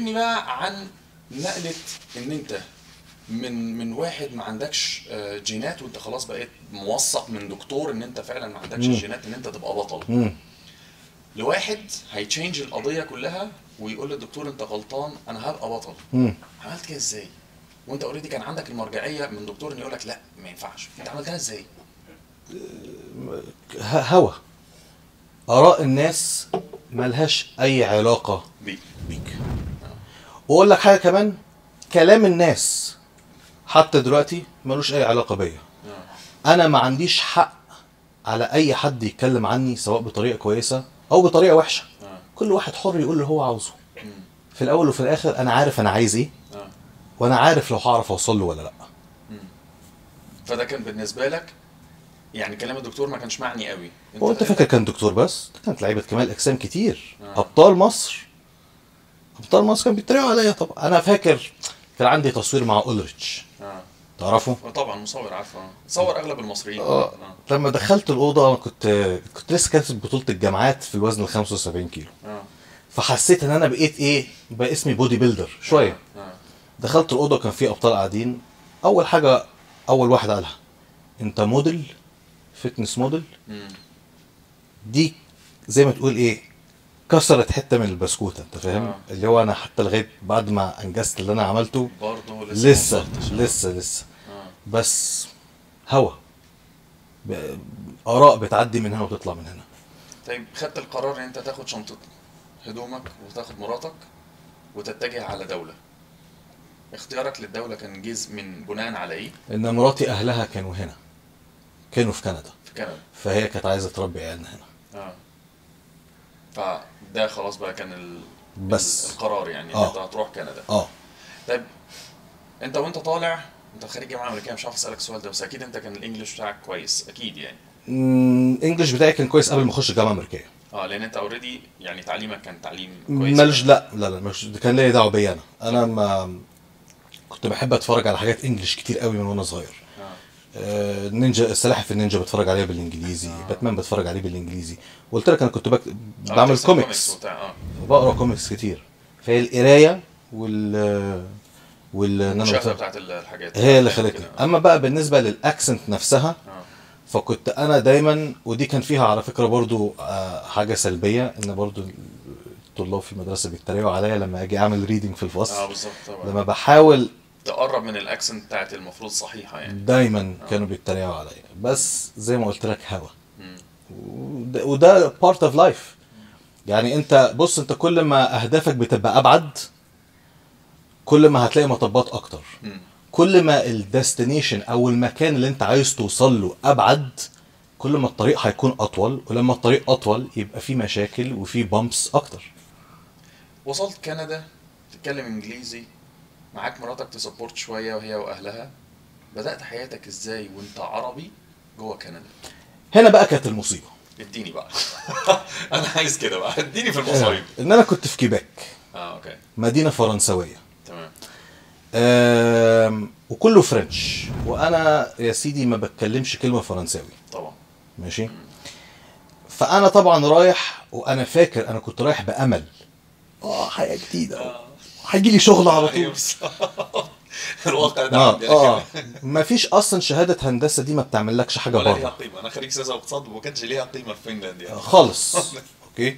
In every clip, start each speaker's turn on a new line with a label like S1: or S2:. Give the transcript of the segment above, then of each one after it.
S1: كلمني بقى عن نقله ان انت من من واحد ما عندكش آه، جينات وانت خلاص بقيت موثق من دكتور ان انت فعلا ما عندكش
S2: مم.
S1: الجينات ان انت تبقى بطل
S2: مم.
S1: لواحد هيتشينج القضيه كلها ويقول للدكتور انت غلطان انا هبقى بطل
S2: مم.
S1: عملت كده ازاي وانت اوريدي كان عندك المرجعيه من دكتور ان يقول لك لا ما ينفعش انت عملتها ازاي
S2: ه- هوى اراء الناس ملهاش اي علاقه
S1: بيك
S2: بيك واقول لك حاجه كمان كلام الناس حتى دلوقتي ملوش اي علاقه بيا
S1: آه.
S2: انا ما عنديش حق على اي حد يتكلم عني سواء بطريقه كويسه او بطريقه وحشه
S1: آه.
S2: كل واحد حر يقول اللي هو عاوزه
S1: مم.
S2: في الاول وفي الاخر انا عارف انا عايز ايه
S1: آه.
S2: وانا عارف لو هعرف اوصل له ولا لا
S1: فده كان بالنسبه لك يعني كلام الدكتور ما كانش معني قوي
S2: هو انت فاكر كان دكتور بس ده كانت لعيبه كمال اجسام كتير
S1: آه.
S2: ابطال مصر ابطال مصر كانوا بيتريقوا عليا طبعا انا فاكر كان عندي تصوير مع اولريتش
S1: اه
S2: تعرفه
S1: طبعا مصور عارفه صور اغلب المصريين
S2: اه لما دخلت الاوضه كنت كنت لسه كاتب بطوله الجامعات في الوزن ال 75 كيلو
S1: اه
S2: فحسيت ان انا بقيت ايه بقى اسمي بودي بيلدر شويه
S1: اه
S2: دخلت الاوضه كان في ابطال قاعدين اول حاجه اول واحد قالها انت موديل فتنس موديل
S1: مم.
S2: دي زي ما تقول ايه كسرت حته من البسكوته انت فاهم
S1: آه.
S2: اللي هو انا حتى لغايه بعد ما انجزت اللي انا عملته
S1: برضه لسه
S2: لسه
S1: ما وصلتش.
S2: لسه لسه
S1: اه
S2: بس هوا ب- اراء بتعدي من هنا وتطلع من هنا
S1: طيب خدت القرار ان انت تاخد شنطه هدومك وتاخد مراتك وتتجه على دوله اختيارك للدوله كان جزء من بناء على ايه
S2: ان مراتي اهلها كانوا هنا كانوا في كندا
S1: في كندا
S2: فهي كانت عايزه تربي عيالنا هنا
S1: اه فده خلاص بقى كان ال...
S2: بس.
S1: ال- القرار يعني ان
S2: آه.
S1: انت هتروح كندا
S2: اه
S1: طيب انت وانت طالع انت خريج جامعه امريكيه مش عارف اسالك السؤال ده بس اكيد انت كان الانجليش بتاعك كويس اكيد يعني
S2: مم، الانجليش بتاعي كان كويس قبل ما اخش الجامعه الامريكيه
S1: اه لان انت اوريدي يعني تعليمك كان تعليم كويس
S2: مالش لا لا لا مش ده كان ليا دعوه بيا انا انا ما كنت بحب اتفرج على حاجات انجليش كتير قوي من وانا صغير
S1: اه
S2: آه، نينجا السلاحف النينجا بتفرج عليها بالانجليزي باتمان بتفرج عليه بالانجليزي قلت لك انا كنت بك...
S1: آه،
S2: بعمل
S1: بترسم
S2: كوميكس
S1: وبتاع اه
S2: بقرا كوميكس كتير فهي القرايه وال وال إن أنا
S1: المشاهده
S2: بتفرج-
S1: بتاعت ال- الحاجات
S2: هي اللي
S1: كده.
S2: خلتني
S1: آه.
S2: اما بقى بالنسبه للاكسنت نفسها
S1: اه
S2: فكنت انا دايما ودي كان فيها على فكره برضو آه، حاجه سلبيه ان برضو الطلاب في المدرسه بيتريقوا عليا لما اجي اعمل ريدنج في
S1: اه
S2: الفصل
S1: بالظبط طبعا
S2: لما بحاول
S1: تقرب من الاكسنت بتاعت المفروض صحيحه يعني
S2: دايما كانوا بيتريقوا عليا بس زي ما قلت لك هوا
S1: مم.
S2: وده- وده بارت اوف لايف يعني انت بص انت كل ما اهدافك بتبقى ابعد كل ما هتلاقي مطبات اكتر
S1: مم.
S2: كل ما الديستنيشن او المكان اللي انت عايز توصل له ابعد كل ما الطريق هيكون اطول ولما الطريق اطول يبقى فيه مشاكل وفيه بامبس اكتر
S1: وصلت كندا تتكلم انجليزي معاك مراتك تسبورت شويه وهي واهلها بدات حياتك ازاي وانت عربي جوه كندا
S2: هنا بقى كانت المصيبه
S1: اديني بقى انا عايز كده بقى اديني في المصايب
S2: ان انا كنت في كيباك
S1: اه اوكي
S2: مدينه فرنسويه
S1: تمام
S2: أم، وكله فرنش وانا يا سيدي ما بتكلمش كلمه فرنساوي
S1: طبعا
S2: ماشي فانا طبعا رايح وانا فاكر انا كنت رايح بامل اه حياه جديده هيجي لي شغل على
S1: أيوة
S2: طول
S1: بالظبط. الواقع ده
S2: اه
S1: عندي
S2: اه ما فيش اصلا شهاده هندسه دي ما بتعملكش حاجه
S1: ولا ليها
S2: بره
S1: قيمه انا خريج سياسه واقتصاد وما كانش ليها قيمه في فنلند يعني
S2: خالص اوكي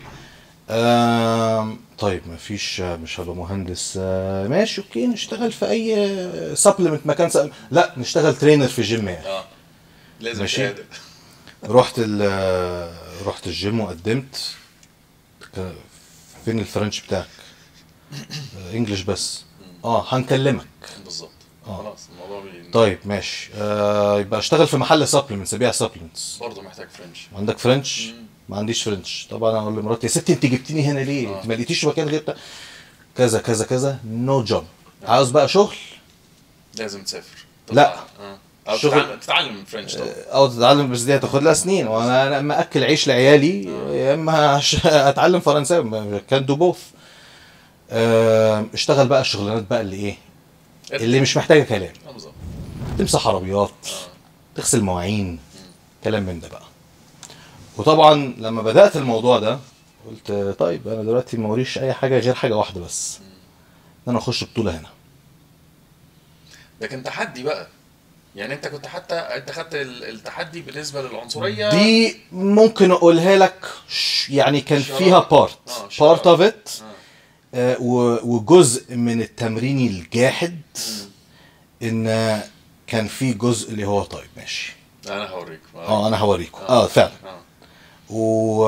S2: آم طيب ما فيش مش هبقى مهندس آه ماشي اوكي نشتغل في اي سبلمنت مكان سب... لا نشتغل ترينر في جيم يعني
S1: اه لازم
S2: ماشي.
S1: شهاده
S2: رحت ال رحت الجيم وقدمت ك- فين الفرنش بتاعك آه، انجلش بس اه هنكلمك
S1: بالظبط
S2: آه.
S1: خلاص الموضوع بي...
S2: طيب ماشي آه يبقى اشتغل في محل سبلمنتس ابيع سبلمنتس
S1: برضه محتاج فرنش
S2: عندك فرنش
S1: مم.
S2: ما عنديش فرنش طبعا اقول لمراتي يا ستي انت جبتيني هنا ليه
S1: آه.
S2: انت ما لقيتيش مكان غير بتاع كذا كذا كذا نو جوب عاوز بقى شغل
S1: لازم تسافر
S2: لا.
S1: اه او
S2: شغل-
S1: تتعلم تتعلم فرنش طبعا
S2: او تتعلم بس دي هتاخد لها سنين وانا أنا اما اكل عيش لعيالي يا اما هش- اتعلم فرنساوي كان دو بوث اشتغل بقى الشغلانات بقى اللي ايه اللي مش محتاجه كلام
S1: اه بالظبط
S2: تمسح عربيات
S1: اه
S2: تغسل مواعين كلام من ده بقى وطبعا لما بدات الموضوع ده قلت طيب انا دلوقتي ما وريش اي حاجه غير حاجه واحده بس انا اخش بطوله هنا
S1: ده كان تحدي بقى يعني انت كنت حتى انت خدت ال- التحدي بالنسبه للعنصريه
S2: دي ممكن اقولها لك ش- يعني كان
S1: شراب.
S2: فيها بارت
S1: آه،
S2: بارت
S1: شراب.
S2: اوف ات
S1: آه.
S2: وجزء من التمرين الجاحد
S1: مم.
S2: ان كان في جزء اللي هو طيب ماشي
S1: انا هوريك
S2: اه انا هوريكم اه فعلا
S1: اه
S2: و...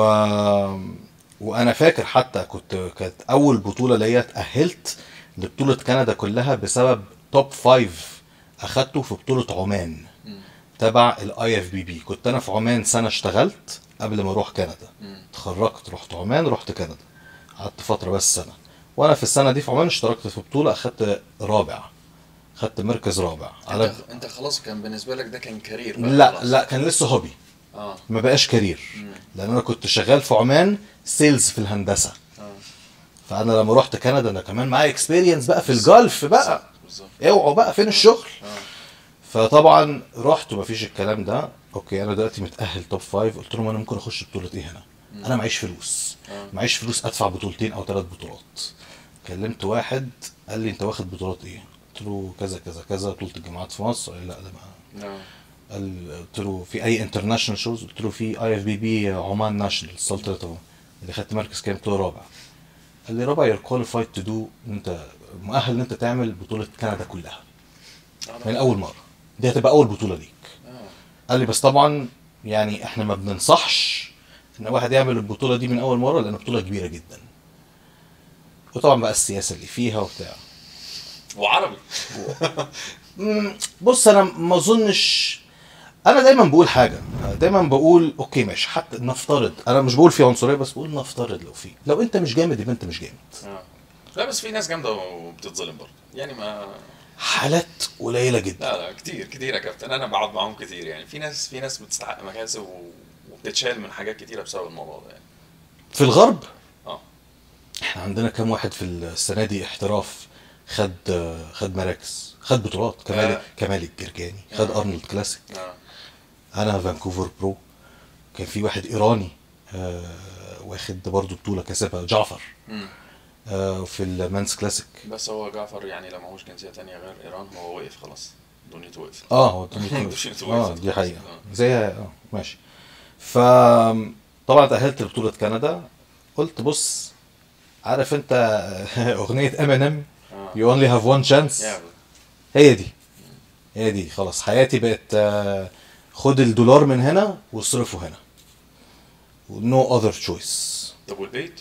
S2: وانا فاكر حتى كنت كانت اول بطوله ليا اتاهلت لبطوله كندا كلها بسبب توب فايف اخدته في بطوله عمان
S1: مم.
S2: تبع الاي اف بي بي كنت انا في عمان سنه اشتغلت قبل ما اروح كندا
S1: مم.
S2: اتخرجت رحت عمان رحت كندا قعدت فتره بس سنه وانا في السنه دي في عمان اشتركت في بطوله اخدت رابع خدت مركز رابع على
S1: انت انت خلاص كان بالنسبه لك ده كان كارير بقى
S2: لا
S1: خلاص.
S2: لا كان لسه هوبي
S1: اه
S2: ما بقاش كارير
S1: مم.
S2: لان انا كنت شغال في عمان سيلز في الهندسه
S1: اه
S2: فانا لما رحت كندا انا كمان معايا اكسبيرينس بقى في الجولف بقى
S1: بالظبط
S2: اوعوا بقى فين الشغل
S1: اه
S2: فطبعا رحت ومفيش الكلام ده اوكي انا دلوقتي متاهل توب فايف قلت لهم انا ممكن اخش بطوله ايه هنا انا معيش فلوس
S1: آه.
S2: معيش فلوس ادفع بطولتين او ثلاث بطولات كلمت واحد قال لي انت واخد بطولات ايه قلت له كذا كذا كذا بطوله الجامعات في مصر قال لي لا ده ما
S1: اه
S2: قال قلت له في اي انترناشونال شوز قلت له في اي اف بي بي عمان ناشونال سلطنه عمان اللي خدت مركز كام قلت له رابع قال لي رابع يور كواليفايد تو دو انت مؤهل ان انت تعمل بطوله كندا كلها من اول مره دي هتبقى اول بطوله ليك
S1: اه
S2: قال لي بس طبعا يعني احنا ما بننصحش ان واحد يعمل البطوله دي من اول مره لان بطوله كبيره جدا وطبعا بقى السياسه اللي فيها وبتاع
S1: وعربي
S2: مم، بص انا ما اظنش انا دايما بقول حاجه دايما بقول اوكي ماشي حتى نفترض انا مش بقول في عنصريه بس بقول نفترض لو في لو انت مش جامد يبقى انت مش جامد
S1: اه لا بس في ناس جامده وبتتظلم برضه يعني ما
S2: حالات قليله جدا
S1: لا لا كتير كتير يا كابتن انا بقعد معاهم كتير يعني في ناس في ناس بتستحق مكاسب و- وبتتشال من حاجات كتيره بسبب الموضوع ده يعني
S2: في الغرب
S1: اه
S2: احنا عندنا كام واحد في السنه دي احتراف خد خد مراكز خد بطولات كمال
S1: آه.
S2: كمال الجرجاني خد
S1: آه.
S2: ارنولد كلاسيك
S1: اه
S2: انا فانكوفر برو كان في واحد ايراني آه واخد برضه بطوله كسبها جعفر
S1: مم.
S2: آه في المانس كلاسيك
S1: بس هو جعفر يعني لما هوش جنسيه تانية غير ايران هو وقف خلاص دنيته وقفت
S2: اه هو
S1: دنيته
S2: اه
S1: وقفت
S2: دي
S1: خلاص.
S2: حقيقه
S1: آه.
S2: زي اه ماشي ف طبعا تاهلت لبطوله كندا قلت بص عارف انت اغنيه ام ان ام
S1: اه
S2: يو اونلي هاف وان شانس
S1: يا
S2: هي دي هي دي خلاص حياتي بقت آه، خد الدولار من هنا واصرفه هنا نو اذر تشويس
S1: طب والبيت؟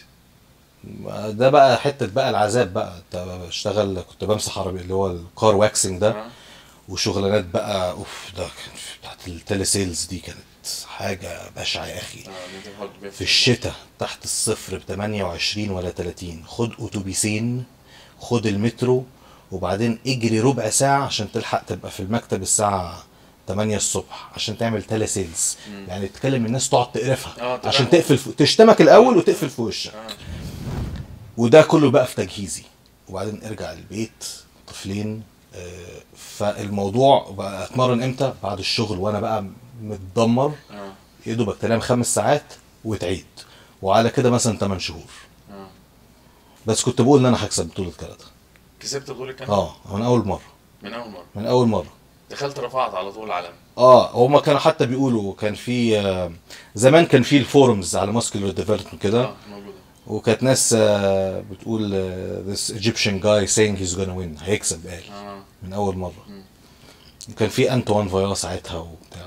S2: ده بقى حته بقى العذاب بقى انت بشتغل كنت بمسح عربي اللي هو الكار واكسنج ده
S1: آه.
S2: وشغلانات بقى اوف ده كان في- بتاعت التلي سيلز دي كانت حاجه بشعه يا اخي
S1: اه اللي انت بتحط بيها
S2: في الشتاء تحت الصفر ب 28 ولا 30 خد اتوبيسين خد المترو وبعدين اجري ربع ساعة عشان تلحق تبقى في المكتب الساعة 8 الصبح عشان تعمل تيلي سيلز
S1: مم.
S2: يعني تكلم الناس تقعد تقرفها
S1: آه، تقرفها.
S2: عشان تقفل في... تشتمك الاول وتقفل في وشك
S1: اه
S2: وده كله بقى في تجهيزي وبعدين ارجع البيت طفلين آه، فالموضوع بقى اتمرن امتى بعد الشغل وانا بقى متدمر
S1: اه
S2: يا دوبك تنام خمس ساعات وتعيد وعلى كده مثلا 8 شهور
S1: اه
S2: بس كنت بقول ان انا هكسب بطوله كندا
S1: كسبت بطولة كندا؟
S2: اه من اول مره
S1: من اول مرة
S2: من اول مره
S1: دخلت رفعت على طول علم
S2: اه هما كانوا حتى بيقولوا كان في آه، زمان كان في الفورums على ماسكولار ديفلوبمنت كده
S1: اه موجودة
S2: وكانت ناس آه، بتقول آه، this Egyptian guy saying he's gonna win هيكسب قال
S1: اه
S2: من اول مره
S1: مم.
S2: وكان في انطوان فيا ساعتها وبتاع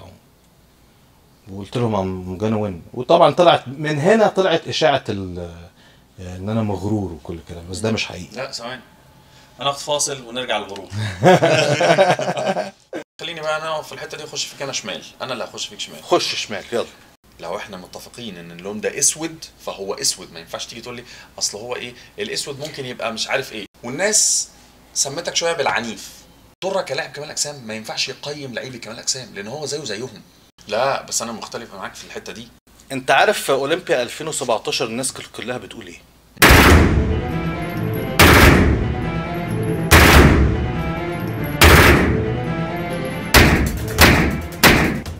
S2: وقلت لهم I'm gonna win وطبعا طلعت من هنا طلعت اشاعه ال- آه، ان انا مغرور وكل الكلام بس ده مش حقيقي
S1: لا ثواني هناخد فاصل ونرجع للغروب خليني بقى انا في الحته دي اخش فيك انا شمال انا اللي هخش فيك شمال
S2: خش شمال يلا
S1: لو احنا متفقين ان اللون ده اسود فهو اسود ما ينفعش تيجي تقول لي اصل هو ايه الاسود ممكن يبقى مش عارف ايه والناس سمتك شويه بالعنيف ضرة كلاعب كمال اجسام ما ينفعش يقيم لعيب كمال اجسام لان هو زيه زيهم لا بس انا مختلف معاك في الحته دي
S2: انت عارف في اولمبيا 2017 الناس كل- كلها بتقول ايه